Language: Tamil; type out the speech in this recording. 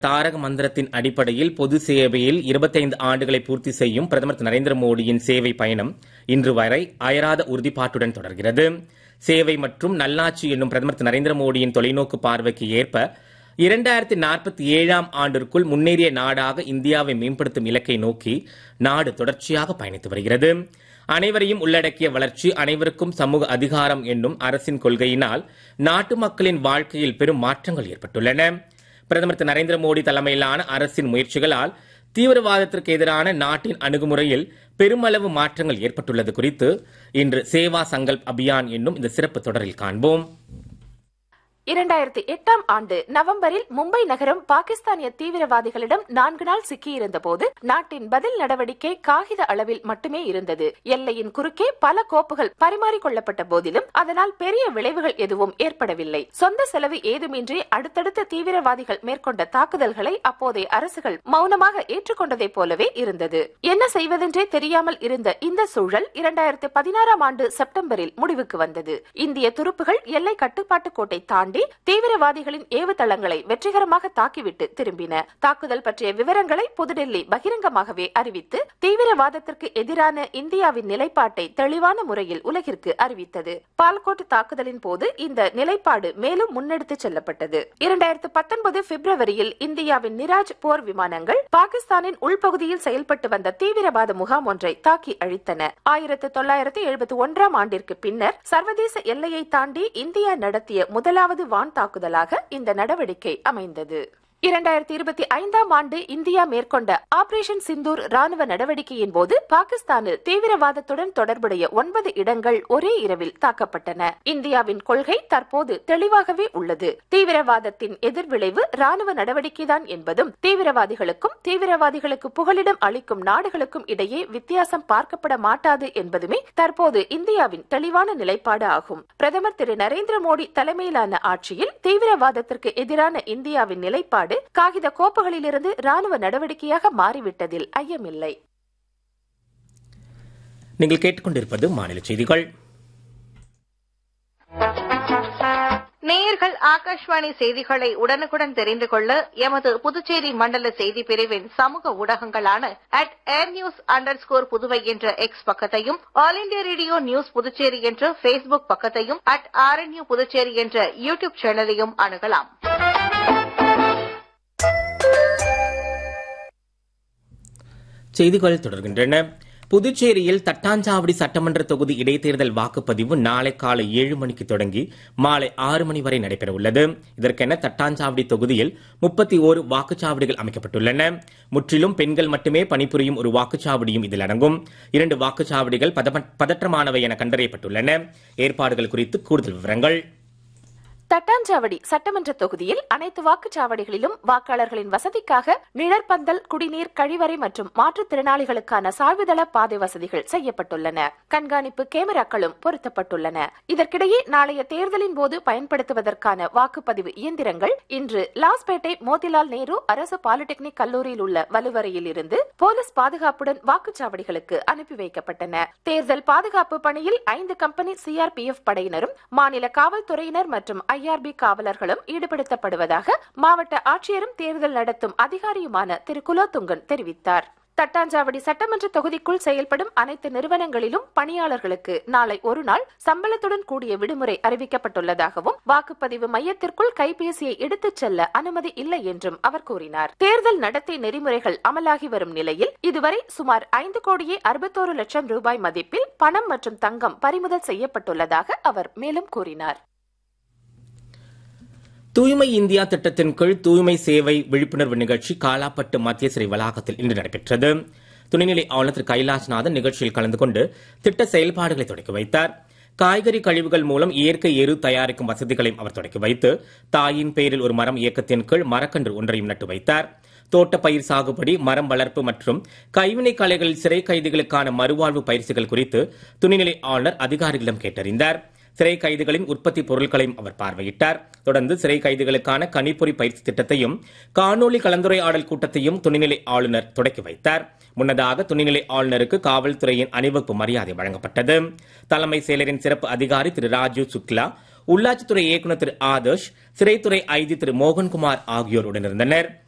தாரக மந்திரத்தின் அடிப்படையில் பொது சேவையில் இருபத்தைந்து ஆண்டுகளை பூர்த்தி செய்யும் பிரதமர் திரு நரேந்திர மோடியின் சேவை பயணம் இன்று வரை அயராத உறுதிப்பாட்டுடன் தொடர்கிறது சேவை மற்றும் நல்லாட்சி என்னும் பிரதமர் திரு நரேந்திர மோடியின் தொலைநோக்கு பார்வைக்கு ஏற்ப இரண்டாயிரத்தி நாற்பத்தி ஏழாம் ஆண்டிற்குள் முன்னேறிய நாடாக இந்தியாவை மேம்படுத்தும் இலக்கை நோக்கி நாடு தொடர்ச்சியாக பயணித்து வருகிறது அனைவரையும் உள்ளடக்கிய வளர்ச்சி அனைவருக்கும் சமூக அதிகாரம் என்னும் அரசின் கொள்கையினால் நாட்டு மக்களின் வாழ்க்கையில் பெரும் மாற்றங்கள் ஏற்பட்டுள்ளன பிரதமர் திரு நரேந்திர மோடி தலைமையிலான அரசின் முயற்சிகளால் தீவிரவாதத்திற்கு எதிரான நாட்டின் அணுகுமுறையில் பெருமளவு மாற்றங்கள் ஏற்பட்டுள்ளது குறித்து இன்று சேவா சங்கல்ப் அபியான் என்னும் இந்த சிறப்பு தொடரில் காண்போம் இரண்டாயிரத்தி எட்டாம் ஆண்டு நவம்பரில் மும்பை நகரம் பாகிஸ்தானிய தீவிரவாதிகளிடம் நான்கு நாள் சிக்கியிருந்த போது நாட்டின் பதில் நடவடிக்கை காகித அளவில் மட்டுமே இருந்தது எல்லையின் குறுக்கே பல கோப்புகள் பரிமாறிக்கொள்ளப்பட்ட போதிலும் அதனால் பெரிய விளைவுகள் எதுவும் ஏற்படவில்லை சொந்த செலவு ஏதுமின்றி அடுத்தடுத்த தீவிரவாதிகள் மேற்கொண்ட தாக்குதல்களை அப்போதைய அரசுகள் மௌனமாக ஏற்றுக்கொண்டதைப் போலவே இருந்தது என்ன செய்வதென்றே தெரியாமல் இருந்த இந்த சூழல் இரண்டாயிரத்தி பதினாறாம் ஆண்டு செப்டம்பரில் முடிவுக்கு வந்தது இந்திய துருப்புகள் எல்லை கட்டுப்பாட்டு கோட்டை தாண்டி தீவிரவாதிகளின் ஏவுதளங்களை வெற்றிகரமாக தாக்கிவிட்டு திரும்பின தாக்குதல் பற்றிய விவரங்களை புதுடெல்லி பகிரங்கமாகவே அறிவித்து தீவிரவாதத்திற்கு எதிரான இந்தியாவின் நிலைப்பாட்டை தெளிவான முறையில் உலகிற்கு அறிவித்தது பால்கோட் தாக்குதலின் போது இந்த நிலைப்பாடு மேலும் முன்னெடுத்துச் செல்லப்பட்டது இரண்டாயிரத்து பத்தொன்பது பிப்ரவரியில் இந்தியாவின் நிராஜ் போர் விமானங்கள் பாகிஸ்தானின் உள்பகுதியில் செயல்பட்டு வந்த தீவிரவாத முகாம் ஒன்றை தாக்கி அழித்தன ஆயிரத்து தொள்ளாயிரத்து எழுபத்தி ஒன்றாம் ஆண்டிற்கு பின்னர் சர்வதேச எல்லையை தாண்டி இந்தியா நடத்திய முதலாவது வான் தாக்குதலாக இந்த நடவடிக்கை அமைந்தது இரண்டாயிரத்தி இருபத்தி ஐந்தாம் ஆண்டு இந்தியா மேற்கொண்ட ஆபரேஷன் சிந்தூர் ராணுவ நடவடிக்கையின் போது பாகிஸ்தானில் தீவிரவாதத்துடன் தொடர்புடைய ஒன்பது இடங்கள் ஒரே இரவில் தாக்கப்பட்டன இந்தியாவின் கொள்கை தற்போது தெளிவாகவே உள்ளது தீவிரவாதத்தின் எதிர்விளைவு ராணுவ நடவடிக்கைதான் என்பதும் தீவிரவாதிகளுக்கும் தீவிரவாதிகளுக்கு புகலிடம் அளிக்கும் நாடுகளுக்கும் இடையே வித்தியாசம் பார்க்கப்பட மாட்டாது என்பதுமே தற்போது இந்தியாவின் தெளிவான நிலைப்பாடு ஆகும் பிரதமர் திரு நரேந்திர மோடி தலைமையிலான ஆட்சியில் தீவிரவாதத்திற்கு எதிரான இந்தியாவின் நிலைப்பாடு செயல்பாடு காகித கோப்புகளிலிருந்து ராணுவ நடவடிக்கையாக மாறிவிட்டதில் ஐயமில்லை நீங்கள் கேட்டுக்கொண்டிருப்பது மாநில செய்திகள் நேயர்கள் ஆகாஷ்வாணி செய்திகளை உடனுக்குடன் தெரிந்து கொள்ள எமது புதுச்சேரி மண்டல செய்தி பிரிவின் சமூக ஊடகங்களான at air news underscore Puduvai என்ற எக்ஸ் பக்கத்தையும் all India radio news Puducherry என்ற பேஸ்புக் பக்கத்தையும் அட் ஆர்என்யூ புதுச்சேரி என்ற யூ டியூப் சேனலையும் அணுகலாம் செய்திகள் தொடர்கின்றன புதுச்சேரியில் தட்டாஞ்சாவடி சட்டமன்ற தொகுதி இடைத்தேர்தல் வாக்குப்பதிவு நாளை காலை ஏழு மணிக்கு தொடங்கி மாலை ஆறு மணி வரை நடைபெறவுள்ளது இதற்கென தட்டாஞ்சாவடி தொகுதியில் முப்பத்தி ஓரு வாக்குச்சாவடிகள் அமைக்கப்பட்டுள்ளன முற்றிலும் பெண்கள் மட்டுமே பணிபுரியும் ஒரு வாக்குச்சாவடியும் இதில் அடங்கும் இரண்டு வாக்குச்சாவடிகள் பதற்றமானவை என கண்டறியப்பட்டுள்ளன ஏற்பாடுகள் குறித்து கூடுதல் விவரங்கள் தட்டாஞ்சாவடி சட்டமன்ற தொகுதியில் அனைத்து வாக்குச்சாவடிகளிலும் வாக்காளர்களின் வசதிக்காக நிழற்பந்தல் குடிநீர் கழிவறை மற்றும் மாற்றுத்திறனாளிகளுக்கான சாய்வுதள பாதை வசதிகள் செய்யப்பட்டுள்ளன கண்காணிப்பு கேமராக்களும் பொருத்தப்பட்டுள்ளன இதற்கிடையே நாளைய தேர்தலின் போது பயன்படுத்துவதற்கான வாக்குப்பதிவு இயந்திரங்கள் இன்று லாஸ்பேட்டை மோதிலால் நேரு அரசு பாலிடெக்னிக் கல்லூரியில் உள்ள வலுவறையில் இருந்து போலீஸ் பாதுகாப்புடன் வாக்குச்சாவடிகளுக்கு அனுப்பி வைக்கப்பட்டன தேர்தல் பாதுகாப்பு பணியில் ஐந்து கம்பெனி சிஆர்பிஎஃப் படையினரும் மாநில காவல்துறையினர் மற்றும் ஐஆர்பி காவலர்களும் ஈடுபடுத்தப்படுவதாக மாவட்ட ஆட்சியரும் தேர்தல் நடத்தும் அதிகாரியுமான திரு குலோத்துங்கன் தெரிவித்தார் தட்டாஞ்சாவடி சட்டமன்ற தொகுதிக்குள் செயல்படும் அனைத்து நிறுவனங்களிலும் பணியாளர்களுக்கு நாளை ஒரு நாள் சம்பளத்துடன் கூடிய விடுமுறை அறிவிக்கப்பட்டுள்ளதாகவும் வாக்குப்பதிவு மையத்திற்குள் கைபேசியை எடுத்துச் செல்ல அனுமதி இல்லை என்றும் அவர் கூறினார் தேர்தல் நடத்தை நெறிமுறைகள் அமலாகி வரும் நிலையில் இதுவரை சுமார் ஐந்து கோடியே அறுபத்தோரு லட்சம் ரூபாய் மதிப்பில் பணம் மற்றும் தங்கம் பறிமுதல் செய்யப்பட்டுள்ளதாக அவர் மேலும் கூறினார் தூய்மை இந்தியா திட்டத்தின் கீழ் தூய்மை சேவை விழிப்புணர்வு நிகழ்ச்சி காலாப்பட்டு மத்திய சிறை வளாகத்தில் இன்று நடைபெற்றது துணைநிலை ஆளுநர் திரு கைலாஷ்நாதன் நிகழ்ச்சியில் கலந்து கொண்டு திட்ட செயல்பாடுகளை தொடக்கி வைத்தார் காய்கறி கழிவுகள் மூலம் இயற்கை எரு தயாரிக்கும் வசதிகளையும் அவர் தொடக்கி வைத்து தாயின் பெயரில் ஒரு மரம் இயக்கத்தின் கீழ் மரக்கன்று ஒன்றையும் நட்டு வைத்தார் தோட்டப்பயிர் சாகுபடி மரம் வளர்ப்பு மற்றும் கைவினை கலைகளில் சிறை கைதிகளுக்கான மறுவாழ்வு பயிற்சிகள் குறித்து துணைநிலை ஆளுநர் அதிகாரிகளிடம் கேட்டறிந்தார் சிறை கைதிகளின் உற்பத்தி பொருட்களையும் அவர் பார்வையிட்டார் தொடர்ந்து சிறை கைதிகளுக்கான கணிப்பொறி பயிற்சி திட்டத்தையும் காணொலி கலந்துரையாடல் கூட்டத்தையும் துணைநிலை ஆளுநர் தொடக்கி வைத்தார் முன்னதாக துணைநிலை ஆளுநருக்கு காவல்துறையின் அணிவகுப்பு மரியாதை வழங்கப்பட்டது தலைமை செயலரின் சிறப்பு அதிகாரி திரு ராஜு சுக்லா உள்ளாட்சித்துறை இயக்குநர் திரு ஆதர்ஷ் சிறைத்துறை ஐஜி திரு மோகன்குமார் ஆகியோர் உடனிருந்தனர்